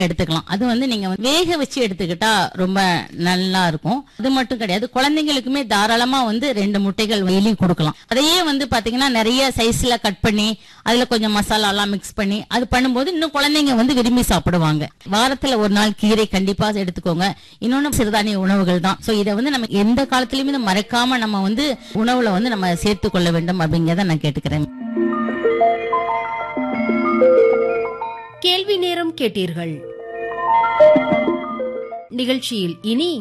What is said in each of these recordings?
எடுத்துக்கலாம் அது வந்து நீங்க வந்து வேக வச்சு எடுத்துக்கிட்டா ரொம்ப நல்லா இருக்கும் அது மட்டும் கிடையாது குழந்தைங்களுக்குமே தாராளமா வந்து ரெண்டு முட்டைகள் டெய்லி கொடுக்கலாம் அதையே வந்து பாத்தீங்கன்னா நிறைய சைஸ்ல கட் பண்ணி அதுல கொஞ்சம் மசாலா எல்லாம் மிக்ஸ் பண்ணி அது பண்ணும்போது இன்னும் குழந்தைங்க வந்து விரும்பி சாப்பிடுவாங்க வாரத்துல ஒரு நாள் கீரை கண்டிப்பா எடுத்துக்கோங்க இன்னொன்னு சிறுதானிய உணவுகள் தான் சோ இதை வந்து நம்ம எந்த காலத்திலயுமே இதை மறைக்காம நம்ம வந்து உணவுல வந்து நம்ம சேர்த்து கொள்ள வேண்டும் அப்படிங்கறத நான் கேட்டுக்கிறேன் கேள்வி நேரம் கேட்டீர்கள் நிகழ்ச்சியில் இனி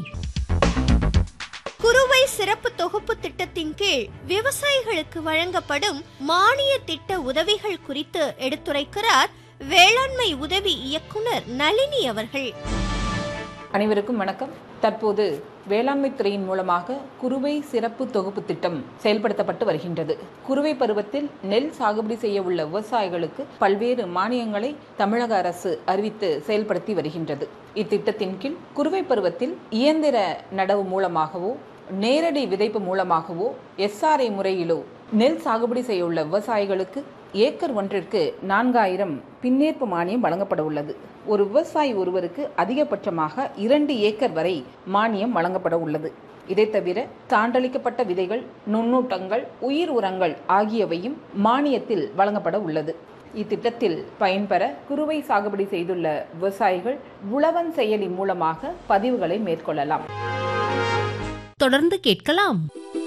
குறுவை சிறப்பு தொகுப்பு திட்டத்தின் கீழ் விவசாயிகளுக்கு வழங்கப்படும் மானிய திட்ட உதவிகள் குறித்து எடுத்துரைக்கிறார் வேளாண்மை உதவி இயக்குனர் நளினி அவர்கள் அனைவருக்கும் வணக்கம் தற்போது வேளாண்மை துறையின் மூலமாக குறுவை சிறப்பு தொகுப்பு திட்டம் செயல்படுத்தப்பட்டு வருகின்றது குறுவை பருவத்தில் நெல் சாகுபடி செய்ய உள்ள விவசாயிகளுக்கு பல்வேறு மானியங்களை தமிழக அரசு அறிவித்து செயல்படுத்தி வருகின்றது இத்திட்டத்தின் கீழ் குறுவை பருவத்தில் இயந்திர நடவு மூலமாகவோ நேரடி விதைப்பு மூலமாகவோ எஸ்ஆர்ஐ முறையிலோ நெல் சாகுபடி செய்ய உள்ள விவசாயிகளுக்கு ஏக்கர் ஒன்றிற்கு நான்காயிரம் பின்னேற்பு மானியம் வழங்கப்பட உள்ளது ஒரு விவசாயி ஒருவருக்கு அதிகபட்சமாக இரண்டு ஏக்கர் வரை மானியம் வழங்கப்பட உள்ளது இதை தவிர சான்றளிக்கப்பட்ட விதைகள் நுண்ணூட்டங்கள் உயிர் உரங்கள் ஆகியவையும் மானியத்தில் வழங்கப்பட உள்ளது இத்திட்டத்தில் பயன்பெற குறுவை சாகுபடி செய்துள்ள விவசாயிகள் உழவன் செயலி மூலமாக பதிவுகளை மேற்கொள்ளலாம் தொடர்ந்து கேட்கலாம்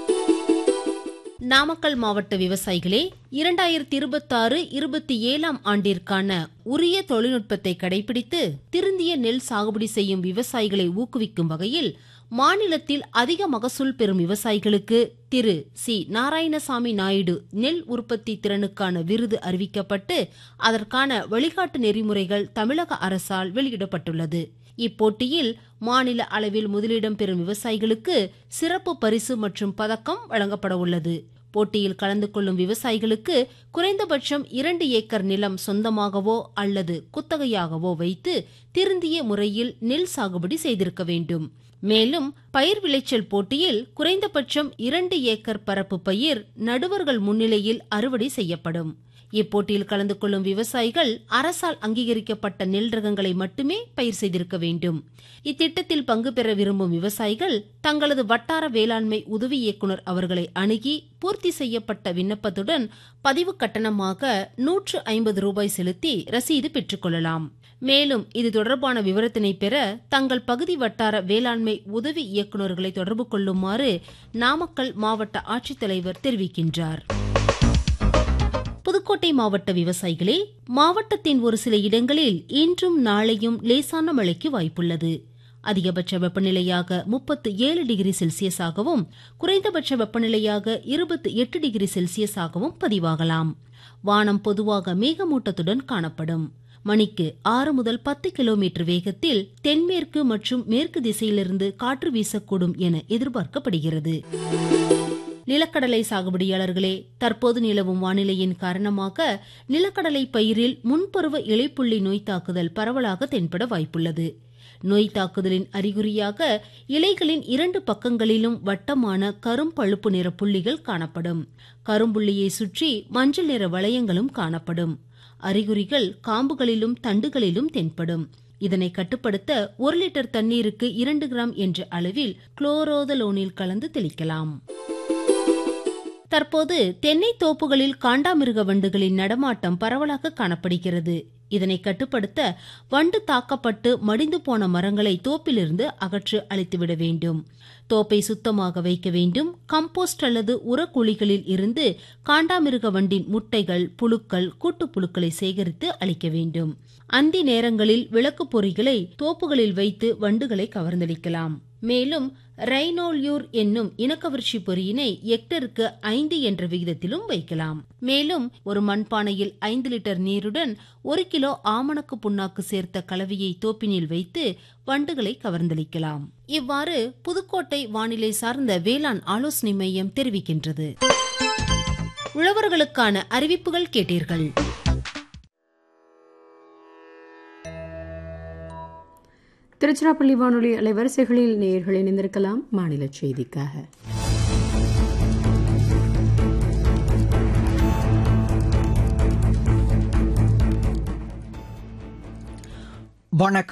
நாமக்கல் மாவட்ட விவசாயிகளே இரண்டாயிரத்தி இருபத்தாறு இருபத்தி ஏழாம் ஆண்டிற்கான உரிய தொழில்நுட்பத்தை கடைபிடித்து திருந்திய நெல் சாகுபடி செய்யும் விவசாயிகளை ஊக்குவிக்கும் வகையில் மாநிலத்தில் அதிக மகசூல் பெறும் விவசாயிகளுக்கு திரு சி நாராயணசாமி நாயுடு நெல் உற்பத்தி திறனுக்கான விருது அறிவிக்கப்பட்டு அதற்கான வழிகாட்டு நெறிமுறைகள் தமிழக அரசால் வெளியிடப்பட்டுள்ளது இப்போட்டியில் மாநில அளவில் முதலிடம் பெறும் விவசாயிகளுக்கு சிறப்பு பரிசு மற்றும் பதக்கம் வழங்கப்பட உள்ளது போட்டியில் கலந்து கொள்ளும் விவசாயிகளுக்கு குறைந்தபட்சம் இரண்டு ஏக்கர் நிலம் சொந்தமாகவோ அல்லது குத்தகையாகவோ வைத்து திருந்திய முறையில் நெல் சாகுபடி செய்திருக்க வேண்டும் மேலும் பயிர் விளைச்சல் போட்டியில் குறைந்தபட்சம் இரண்டு ஏக்கர் பரப்பு பயிர் நடுவர்கள் முன்னிலையில் அறுவடை செய்யப்படும் இப்போட்டியில் கலந்து கொள்ளும் விவசாயிகள் அரசால் அங்கீகரிக்கப்பட்ட நெல் ரகங்களை மட்டுமே பயிர் செய்திருக்க வேண்டும் இத்திட்டத்தில் பங்கு பெற விரும்பும் விவசாயிகள் தங்களது வட்டார வேளாண்மை உதவி இயக்குநர் அவர்களை அணுகி பூர்த்தி செய்யப்பட்ட விண்ணப்பத்துடன் பதிவு கட்டணமாக நூற்று ஐம்பது ரூபாய் செலுத்தி ரசீது பெற்றுக்கொள்ளலாம் மேலும் இது தொடர்பான விவரத்தினை பெற தங்கள் பகுதி வட்டார வேளாண்மை உதவி இயக்குநர்களை தொடர்பு கொள்ளுமாறு நாமக்கல் மாவட்ட ஆட்சித்தலைவர் தெரிவிக்கின்றார் புதுக்கோட்டை மாவட்ட விவசாயிகளே மாவட்டத்தின் ஒரு சில இடங்களில் இன்றும் நாளையும் லேசான மழைக்கு வாய்ப்புள்ளது அதிகபட்ச வெப்பநிலையாக முப்பத்து ஏழு டிகிரி செல்சியஸாகவும் குறைந்தபட்ச வெப்பநிலையாக இருபத்தி எட்டு டிகிரி செல்சியஸாகவும் பதிவாகலாம் வானம் பொதுவாக மேகமூட்டத்துடன் காணப்படும் மணிக்கு ஆறு முதல் பத்து கிலோமீட்டர் வேகத்தில் தென்மேற்கு மற்றும் மேற்கு திசையிலிருந்து காற்று வீசக்கூடும் என எதிர்பார்க்கப்படுகிறது நிலக்கடலை சாகுபடியாளர்களே தற்போது நிலவும் வானிலையின் காரணமாக நிலக்கடலை பயிரில் முன்பருவ இலைப்புள்ளி நோய் தாக்குதல் பரவலாக தென்பட வாய்ப்புள்ளது நோய் தாக்குதலின் அறிகுறியாக இலைகளின் இரண்டு பக்கங்களிலும் வட்டமான கரும்பழுப்பு நிற புள்ளிகள் காணப்படும் கரும்புள்ளியை சுற்றி மஞ்சள் நிற வளையங்களும் காணப்படும் அறிகுறிகள் காம்புகளிலும் தண்டுகளிலும் தென்படும் இதனை கட்டுப்படுத்த ஒரு லிட்டர் தண்ணீருக்கு இரண்டு கிராம் என்ற அளவில் குளோரோதலோனில் கலந்து தெளிக்கலாம் தற்போது தென்னை தோப்புகளில் காண்டாமிருக வண்டுகளின் நடமாட்டம் பரவலாக காணப்படுகிறது இதனை கட்டுப்படுத்த வண்டு தாக்கப்பட்டு மடிந்து போன மரங்களை தோப்பிலிருந்து அகற்று அழித்துவிட வேண்டும் தோப்பை சுத்தமாக வைக்க வேண்டும் கம்போஸ்ட் அல்லது உரக்குழிகளில் இருந்து காண்டாமிருக வண்டின் முட்டைகள் புழுக்கள் கூட்டுப்புழுக்களை சேகரித்து அளிக்க வேண்டும் அந்தி நேரங்களில் விளக்கு பொறிகளை தோப்புகளில் வைத்து வண்டுகளை கவர்ந்தளிக்கலாம் மேலும் ரைனோல்யூர் என்னும் இனக்கவர்ச்சி பொறியினை ஹெக்டருக்கு ஐந்து என்ற விகிதத்திலும் வைக்கலாம் மேலும் ஒரு மண்பானையில் ஐந்து லிட்டர் நீருடன் ஒரு கிலோ ஆமணக்கு புண்ணாக்கு சேர்த்த கலவையை தோப்பினில் வைத்து வண்டுகளை கவர்ந்தளிக்கலாம் இவ்வாறு புதுக்கோட்டை வானிலை சார்ந்த வேளாண் ஆலோசனை மையம் தெரிவிக்கின்றது உழவர்களுக்கான அறிவிப்புகள் கேட்டீர்கள் திருச்சிராப்பள்ளி வானொலி அலைவரிசைகளில் நேயர்கள் இணைந்திருக்கலாம் மாநில செய்திக்காக வணக்கம்